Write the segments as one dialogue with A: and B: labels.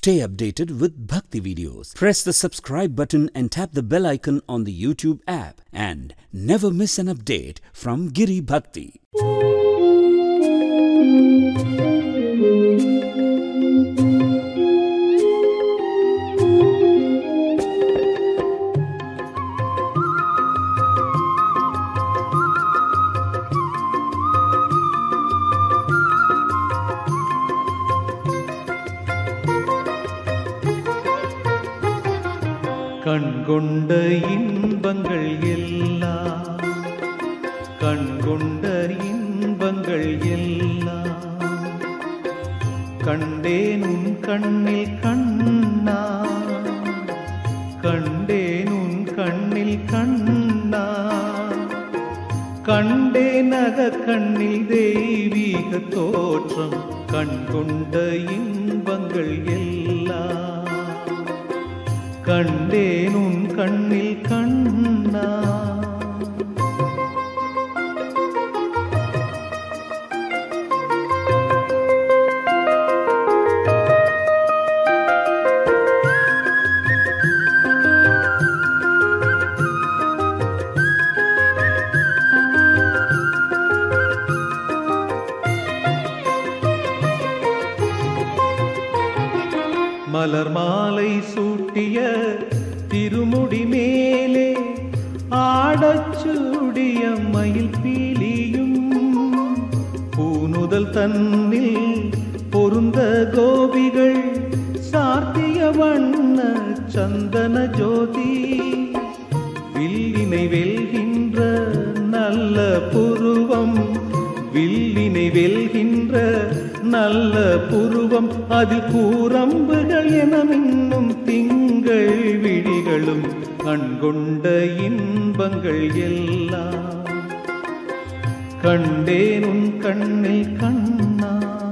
A: Stay updated with Bhakti videos. Press the subscribe button and tap the bell icon on the YouTube app and never miss an update from Giri Bhakti.
B: கண்கொண்ட இன்பங்கள் எல்லாம் கண்கொண்ட இன்பங்கள் எல்லாம் கண்டேன் உன் கண்ணில் கண்ணா கண்டேன் உன் கண்ணில் கண்ணா கண்டே நக கண்ணில் தெய்வீக தோற்றம் கண்கொண்ட இன்பங்கள் எல்லாம் கண்டேன் உன் கண்ணில் கண்ணா மலர் மாலை சூட்டிய திருமுடி மேலே ஆடச் சூடிய மயில் பீலியும் பூனுதல் தன்னில் பொருந்த கோபிகள் சார்த்திய வண்ண சந்தன ஜோதி வில்லினை வெல்கின்ற நல்ல புருவம் வில்லினை வெல்கின்ற நல்ல புருவம் அதில் கூரம்புகள் என மின்னும் திங்கள் விழிகளும் கண்கொண்ட இன்பங்கள் எல்லாம் கண்டேன் உன் கண்ணில் கண்ணா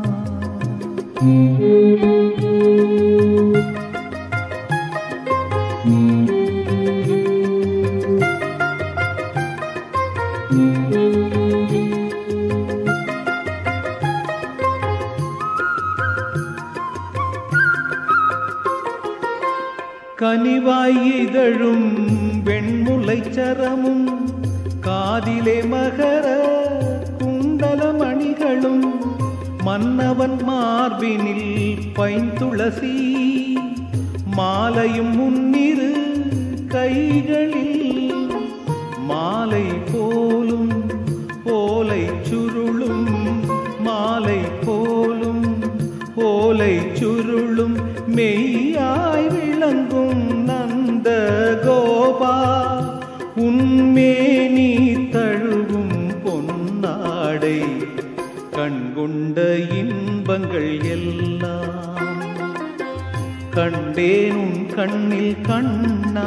B: கனிவாய் இதழும் வெண்முலை சரமும் காதிலே மகர குண்டல மணிகளும் மன்னவன் மார்பினில் பைந்துளசி மாலையும் முன்னிரு கைகளில் மாலை போலும் போலை சுருளும் மாலை போலும் போலை சுருளும் மெய்யாய் விளங்கும் நந்த கோபா உன்மேனி தழுவும் பொன்னாடை கண்கொண்ட இன்பங்கள் எல்லாம் கண்டேன் உன் கண்ணில் கண்ணா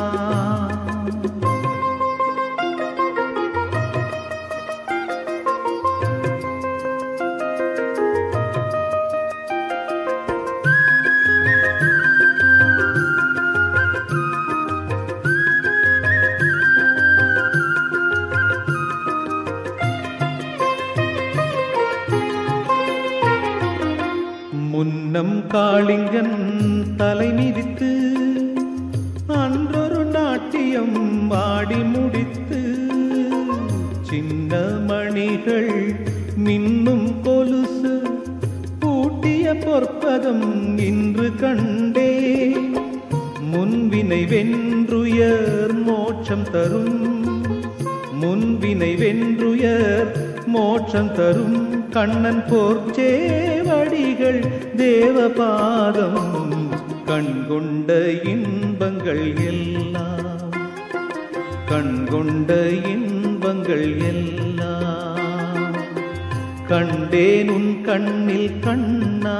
B: முன்னம் காளிங்கன் தலை மிதித்து அன்றொரு நாட்டியம் ஆடி முடித்து சின்ன மணிகள் மின்னும் கொலுசு பூட்டிய பொற்பதம் இன்று கண்டே முன்வினை வென்றுயர் மோட்சம் தரும் முன்வினை வென்றுயர் மோட்சம் தரும் கண்ணன் போர்ச்சேவடிகள் தேவபாதம் கண்கொண்ட இன்பங்கள் எல்லாம் கண்கொண்ட இன்பங்கள் எல்லாம் கண்டேன் உன் கண்ணில் கண்ணா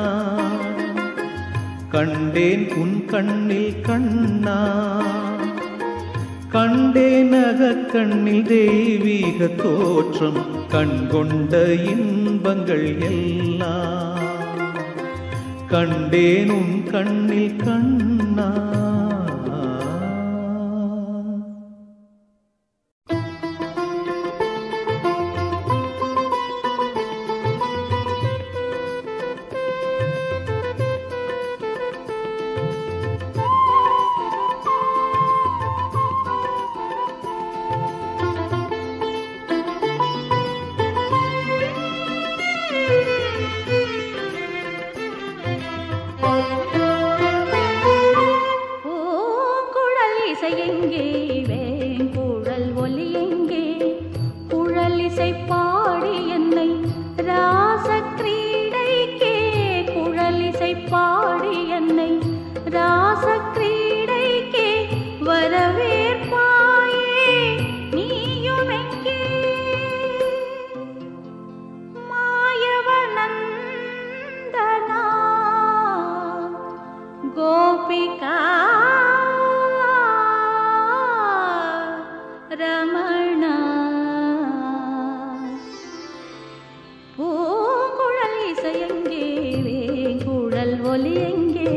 B: கண்டேன் உன் கண்ணில் கண்ணா கண்டேன் நக கண்ணில் தெய்வீக தோற்றம் கண்கொண்ட இன்பங்கள் எல்லாம் கண்டேன் உன் கண்ணில் கண்ணா
C: பூங்குழல் இசை எங்கே வேங்குழல் ஒலி எங்கே குழல் இசை பாடி என்னை ராச கிரீடைக்கே குழல் இசை பாடி என்னை ராச கிரீடைக்கே வரவேற்பாயே நீயும் எங்கே மாயவனந்தனா கோபிகா ரமண பூங்குழல் இசையெங்கே வேங்குழல் ஒலி எங்கே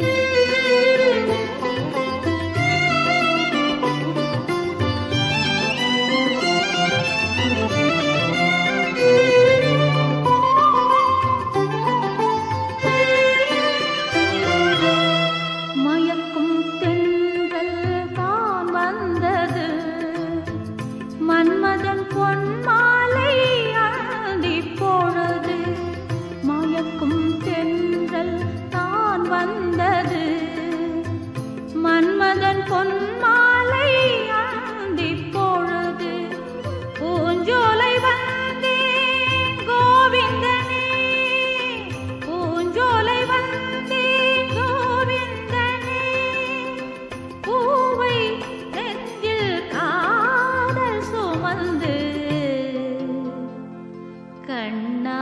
C: மயக்கும் தென்றல் தான் வந்தது மன்மதன் பொன்மாலை அந்தி பொழுது மயக்கும் தென்றல் தான் வந்தது மன்மதன் பொன்மாலை அந்தி பொழுது பூஞ்சோலை வந்தேன் கோவிந்தனே பூஞ்சோலை வந்தேன் கோவிந்தனே பூவை நெஞ்சில் காதல் சுமந்து கண்ணா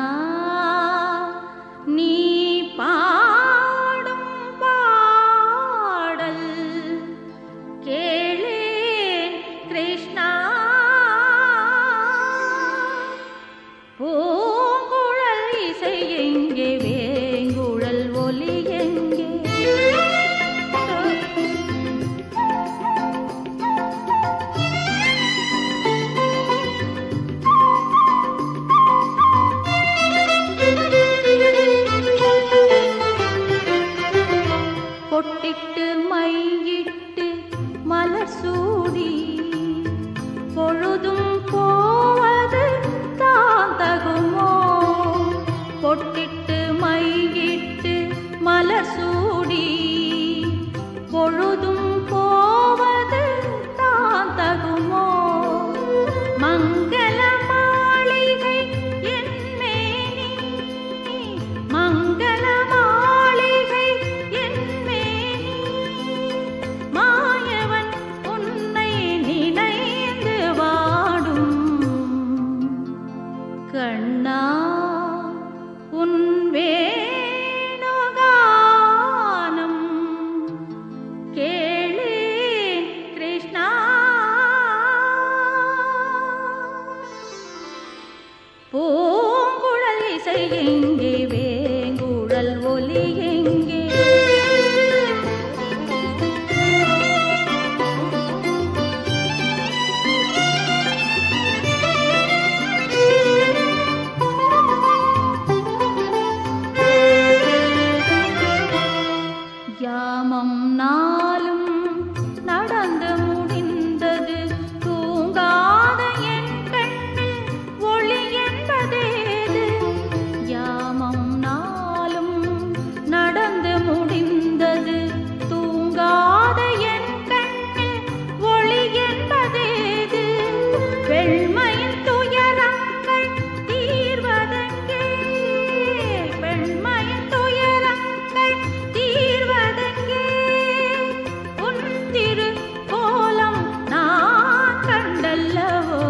C: நீ பாடும் பாடல் கேளே கிருஷ்ணா பூங்குழல் இசை எங்கே வேங்குழல் ஒலி எங்கே பொட்டிட்டு மையிட்டு மலர் சூடி பொழுதும் போவது தான் தகுமோ பொட்டிட்டு மையிட்டு மலர் சூடி பொழுதும் போவது தான் தகுமோ மங்கள மாளிகை என் மேனி மங்கள மாளிகை என் மேனி மாயவன் உன்னை நினைந்து வாடும் கண்ணா உன் வேணுகானம் கேளே கிருஷ்ணா பூங்குழல் இசை எங்கே வேங்குழல் ஒலி எங்கே யாமம் நாளும் நடந்து முடிந்தது தூங்காத என் கண்ணில் ஒளி என்பதேது யாமம் நாளும் நடந்து முடிந்தது தூங்காத என் கண்ணில் ஒளி என்பதேது வெண்மையின் துயரங்கள் தீர்வதெங்கே வெண்மையின் துயரங்கள் தீர்வதெங்கே உன் திரு கோலம் நான் கண்டல்லவோ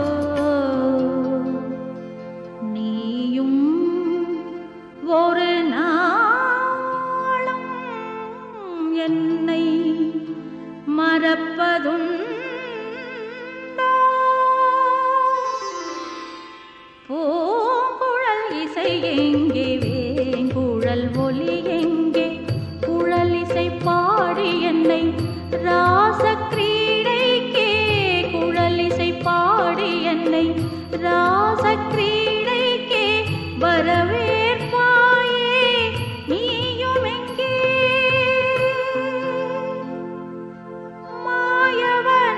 C: நீயும் ஒரு நாளும் என்னை மறப்பதுண்டோ பூங்குழல் இசை எங்கே வேங்குழல் ஒலி எங்கே குழல் இசை பாடி என்னை ராச கிரீடைக்கே குழல் இசை பாடி என்னை ராச கிரீடைக்கே வரவேற்பாயே நீயும் எங்கே மாயவன்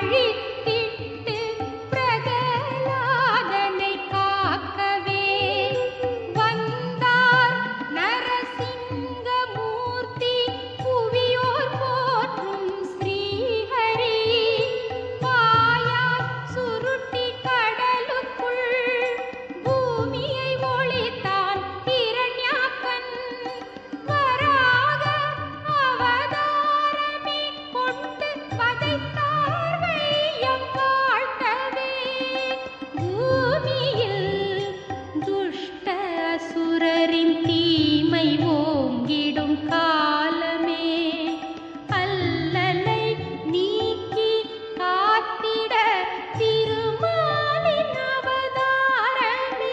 C: அழித்திட்டு பிரகலாதனை காக்கவே வந்தார் நரசிங்கமூர்த்தி புவியோர் போற்றும் ஸ்ரீஹரி வாயால் சுருட்டி கடலுக்குள் பூமியை ஒளித்தான் இரண்யாக்கன் வராக அவதாரமே கொண்டு வதைத்தார் வையம் வாழ்த்தவே பூமியில் துஷ்ட அசுரரின் தீமை ஓங்கிடும் காலமே அல்லலை நீக்கி காத்திட திருமாலின் அவதாரமே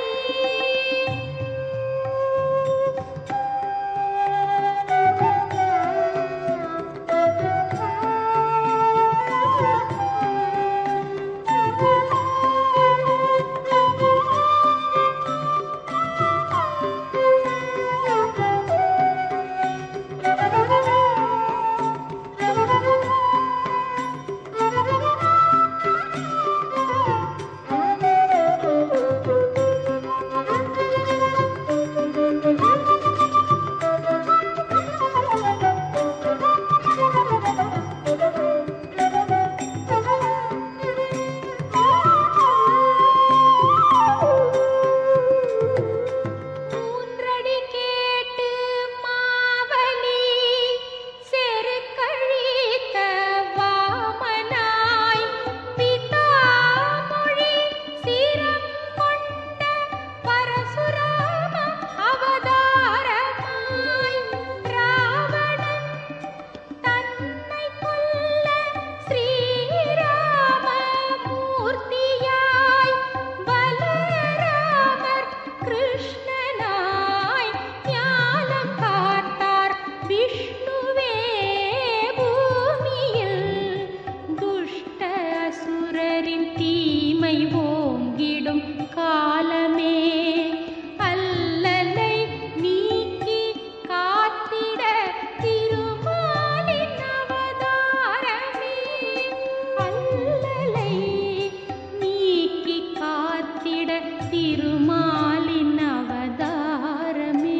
C: மூன்றடி கேட்டு மாவலி செருக்கழித்த வாமனாய் பிதாமொழி சிரம் கொண்ட பரசுராம அவதாரமாய் ராவணன் தன்னை கொல்ல ஸ்ரீராம மூர்த்தியாய் பலராமர் கிருஷ்ணனாய் ஞானம் காத்தார் விஷ்ணுவே பூமியில் துஷ்ட அசுரரின் தீமை ஓங்கிடும் காலமே அல்லலை நீக்கி காத்திட திருமாலின் அவதாரமே அல்லலை நீக்கி காத்திட திருமாலின் அவதாரமே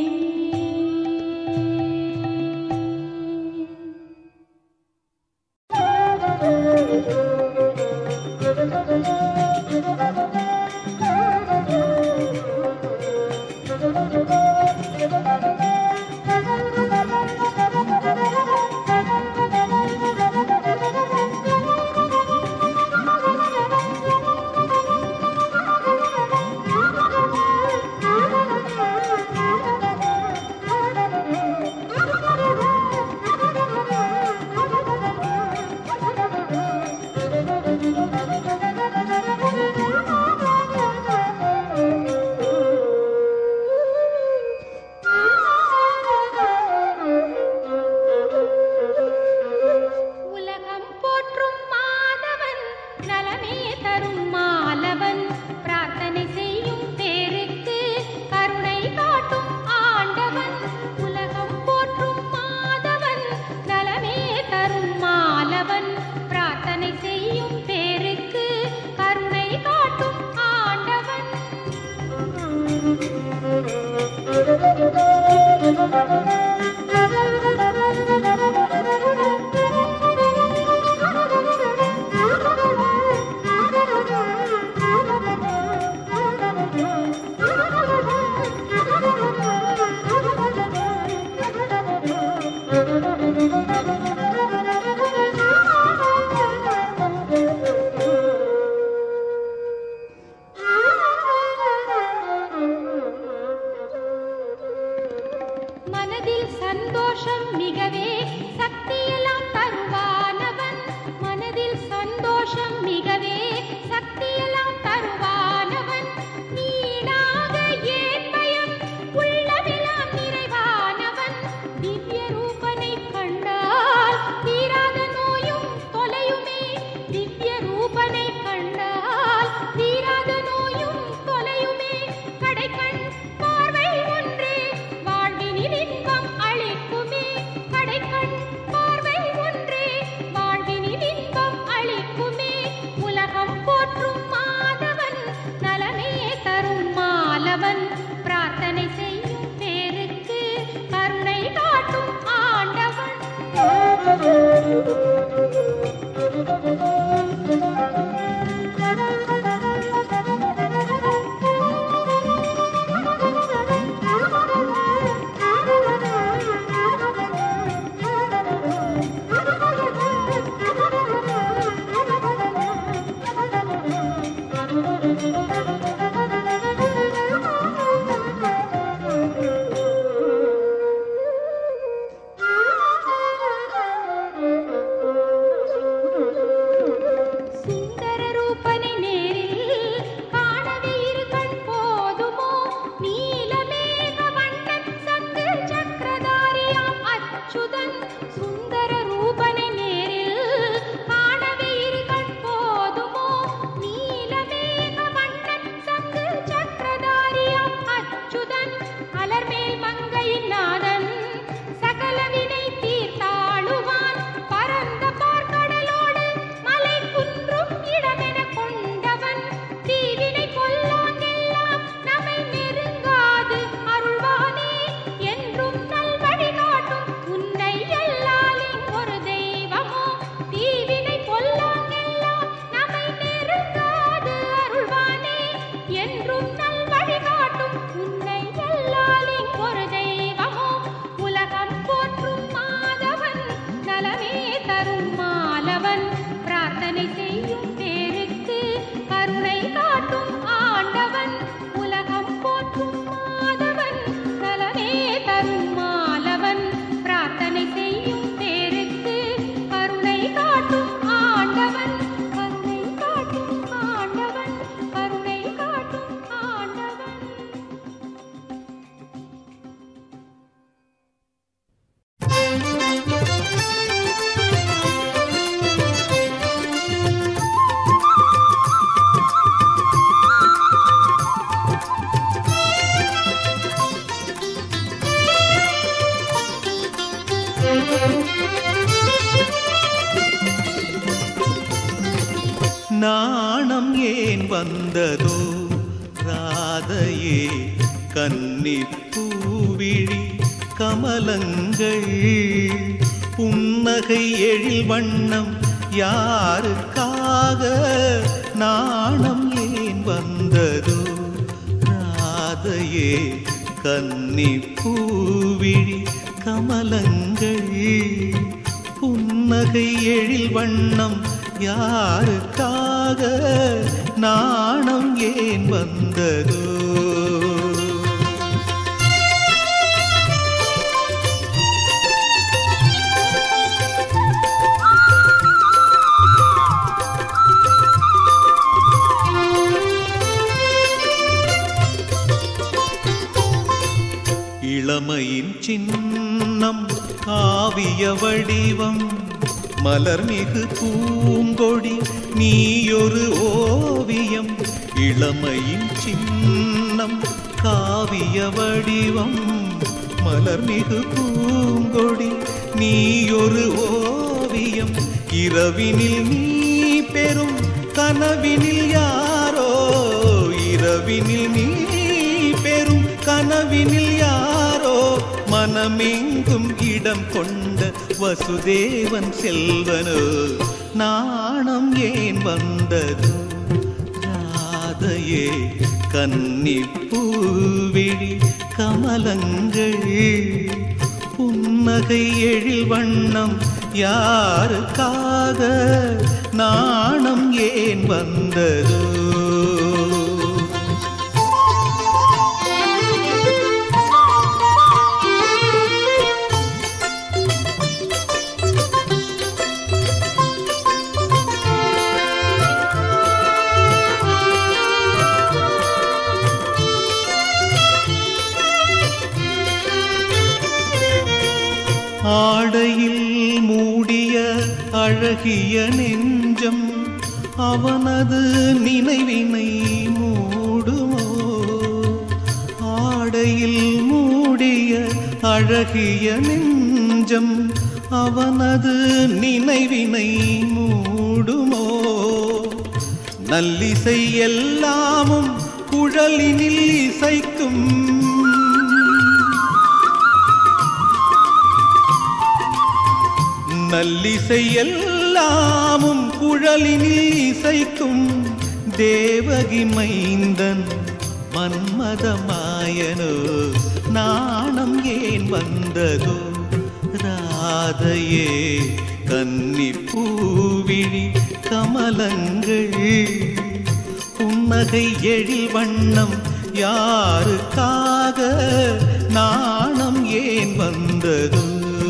C: உலகம் போற்றும் மாதவன் நலமே தரும் மாலவன் பிரார்த்தனை செய்யும் பேருக்கு கருணை காட்டும் ஆண்டவன் உலகம் போற்றும் மாதவன் நலமே தரும் மாலவன் பிரார்த்தனை செய்யும் பேருக்கு கருணை காட்டும் ஆண்டவன் மனதில் சந்தோஷம் மிகவே சக்தியெல்லாம் தருவானவன் மனதில் சந்தோஷம் மிகவே சக்தியெல்லாம் தருவானவன் நீடாக ஏன் பயம் உள்ளமெல்லாம் நிறைவானவன் திவ்ய ரூபனை கண்டால் தீராத நோயும் தொலையுமே திவ்ய ரூபனை கண்டால் தீராத நோயும் தொலையுமே கடைக்கண் பார்வை ஒன்றே வாழ்வினில் இன்பம் அளிக்குமே கடைக்கண் பார்வை ஒன்றே வாழ்வினில் இன்பம் அளிக்குமே
B: நாணம் ஏன் வந்ததோ ராதையே கன்னி பூவிழி கமலங்கள் புன்னகை எழில் வண்ணம் யாருக்காக நாணம் ஏன் வந்ததோ ராதையே கன்னி பூவிழி கமலங்கள் புன்னகை எழில் வண்ணம் யாருக்காக நாணம் ஏன் வந்ததோ இளமையின் சின்னம் காவிய வடிவம் மலர்மிகு பூங்கொடி நீயொரு ஓவியம் இளமையின் சின்னம் காவிய வடிவம் மலர்மிகு பூங்கொடி நீயொரு ஓவியம் இரவினில் நீ பெறும் கனவினில் யாரோ இரவினில் நீ பெறும் கனவினில் யாரோ மனமெங்கும் இடம் கொண்ட வசுதேவன் செல்வனோ நாணம் ஏன் வந்தது ராதையே கன்னி பூவிழி கமலங்கள் புன்னகை எழில் வண்ணம் யாருக்காக நாணம் ஏன் வந்ததோ ஆடையில் மூடிய அழகிய நெஞ்சம் அவனது நினைவினை மூடுமோ ஆடையில் மூடிய அழகிய நெஞ்சம் அவனது நினைவினை மூடுமோ நல்லிசை எல்லாமும் குழலினில் இசைக்கும் நல்லிசை எல்லாமும் குழலினில் இசைக்கும் தேவகி மைந்தன் மன்மதமாயனோ நாணம் ஏன் வந்ததோ ராதையே கன்னி பூவிழி கமலங்கள் புன்னகை எழில் வண்ணம் யாருக்காக நாணம் ஏன் வந்ததோ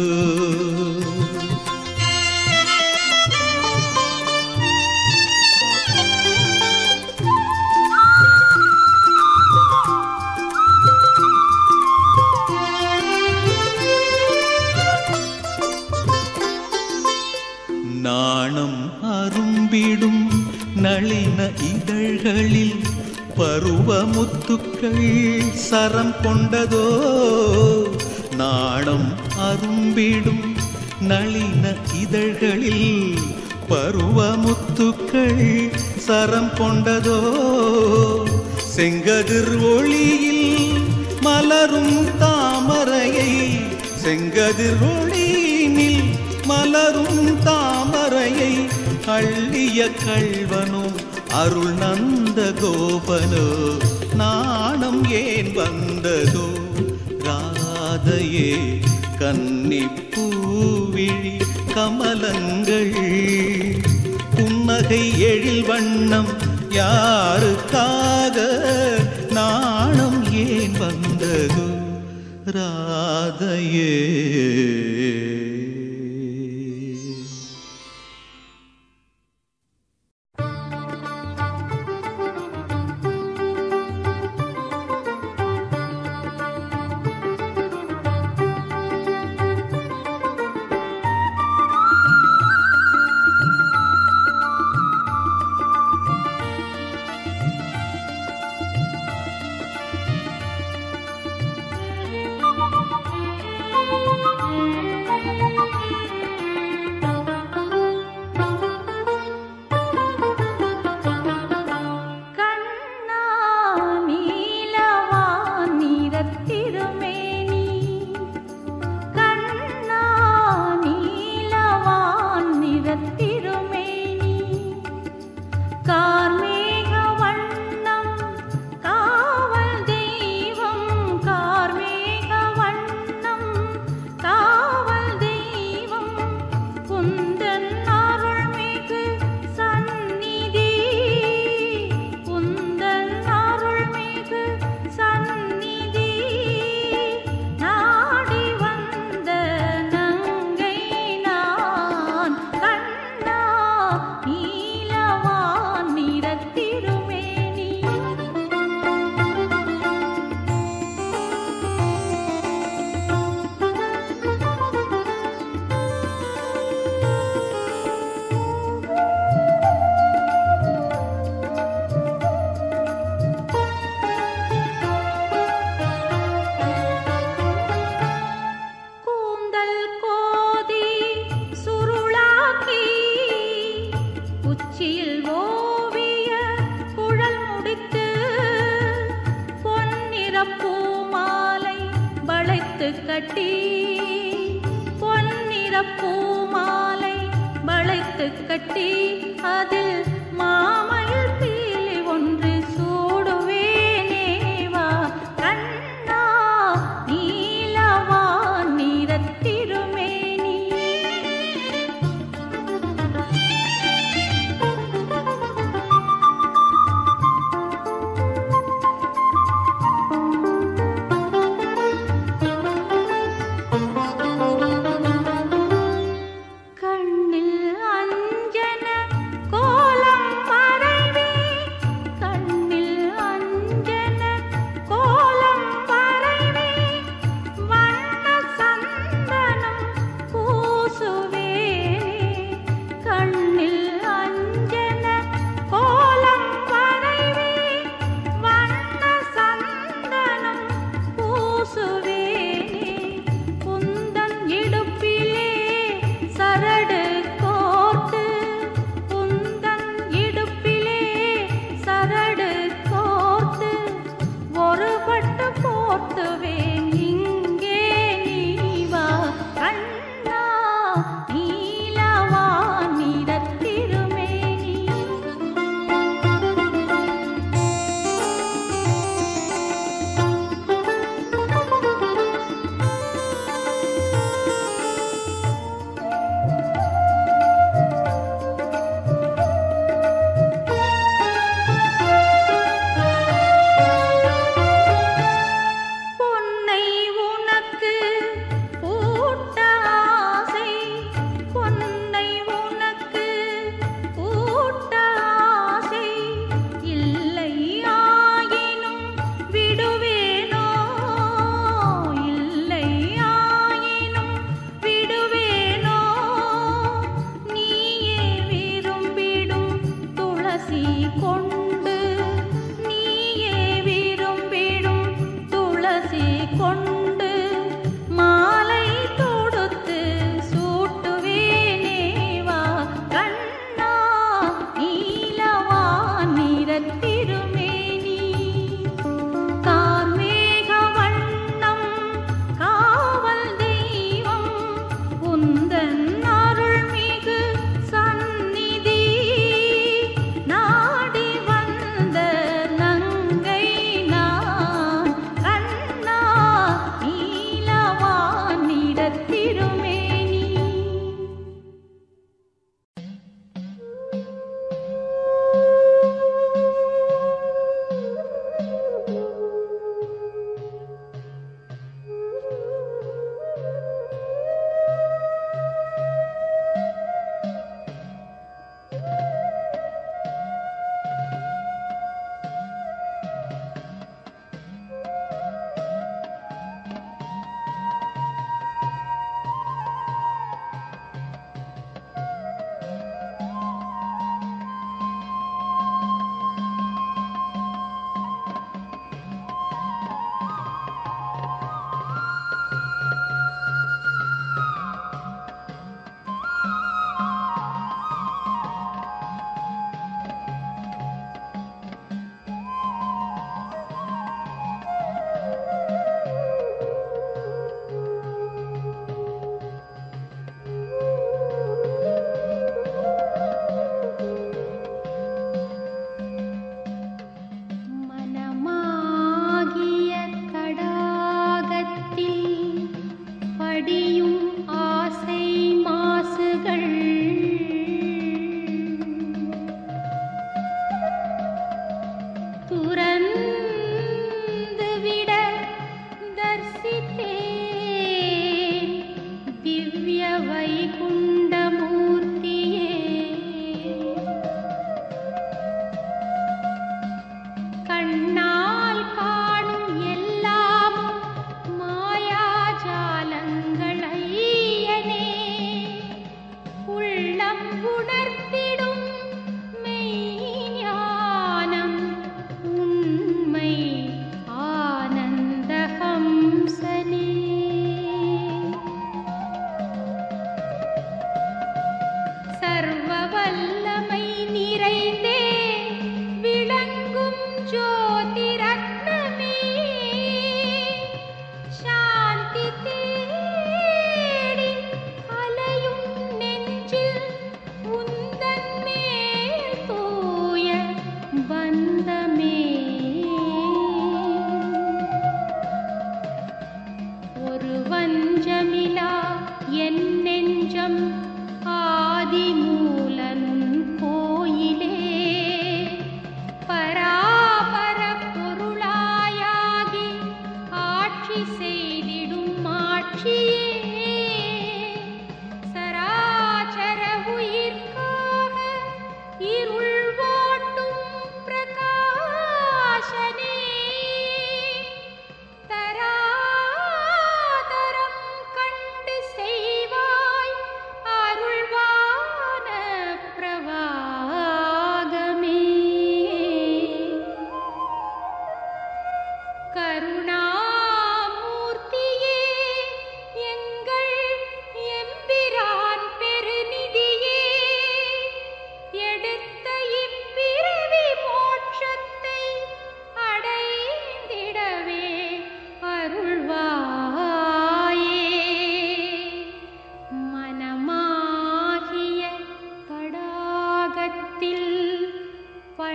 B: நாணம் அரும்பிடும் நளின இதழ்களில் பருவமுத்துக்கள் சரம் கொண்டதோ நாணம் அரும்பிடும் நளின இதழ்களில் பருவமுத்துக்கள் சரம் கொண்டதோ செங்கதிர் ஒளியில் மலரும் தாமரையை செங்கதிர் ஒளியினில் மலரும் தாமரையை அள்ளிய கள்வனோ அருள் நந்த கோபனோ நாணம் ஏன் வந்ததோ ராதையே கன்னி பூவிழி கமலங்கள் புன்னகை எழில் வண்ணம் யாருக்காக நாணம் ஏன் வந்ததோ ராதையே
C: Thank you.
D: குயில் ஓவிய குழல் முடித்து பொன்னிற பூமாலை வளைத்து கட்டி பொன்னிற பூமாலை வளைத்து கட்டி அதில் மாமயில் பீலி ஒன்று சூடுவேனே வா கண்ணா நீலவா நிறத்திருமேனி கண்ணில் அஞ்சன கோலம் வரைவே கண்ணில் அஞ்சன கோலம் வரைவே வண்ண சந்தனம் பூசுவே கண்ணில் அஞ்சன கோலம் வரைவே வண்ண சந்தனம் பூசுவே குந்தன் இடுப்பிலே சரடு கோர்த்து குந்தன் இடுப்பிலே சரடு கோர்த்து ஒரு பட்டு போர்த்துவேன் இங்கே நீ வா கண்ணா நீலவா நிறத்திருமேனி பொன்னை உனக்கு பூட்ட ஆசை பொன்னை உனக்கு பூட்ட ஆசை இல்லை ஆயினும் விடுவேனோ இல்லை ஆயினும் விடுவேனோ நீயே விரும்பிடும் துளசி கொண்டு நீயே விரும்பிடும் துளசி கொண்டு மாலை தொடுத்து சூட்டுவேனே வா கண்ணா நீலவா நிறத்திருமேனி கார்மேக வண்ணம் காவல் தெய்வம் உந்தன் அருள்மிகு சந்நிதி நாடி வ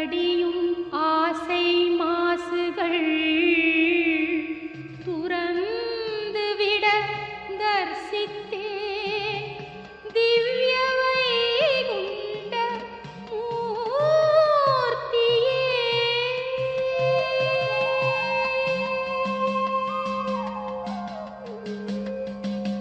C: படியும் ஆசை மாசுகள் துறந்து விட தரிசித்தே திவ்ய வைகுண்ட மூர்த்தியே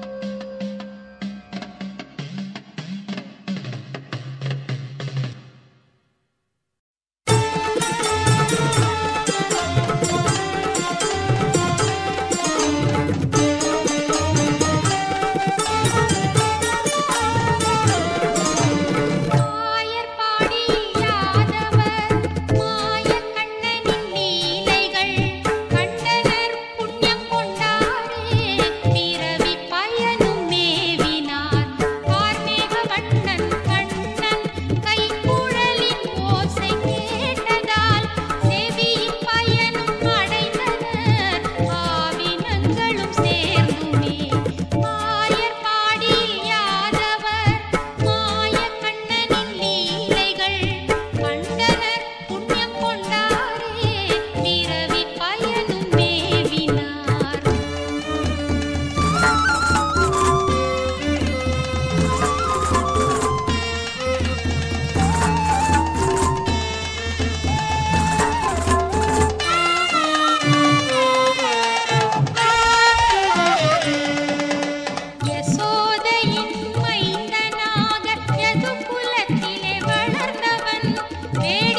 C: மாயர்பாடி யாதவர் மாயக்கண்ணனின் லீலைகள் கண்டனர் புண்ணியம் கொண்டாரே பிறவி பயனும் மேவினார் கார்மேக வண்ணன் கண்ணன் கைக்குழலின் ஓசை கேட்டதால் செவியின் பயனும் அடைந்தனர் ஆவினங்களும் சேர்ந்துமே மாயர்பாடி யாதவர் மாயக்கண்ணனின் லீலைகள் கண்டனர் புண்ணியம் கொண்டாரே பிறவி பயனும் மேவினார் யசோதையின் மைந்தனாக யதுகுலத்திலே வளர்ந்தவன் வே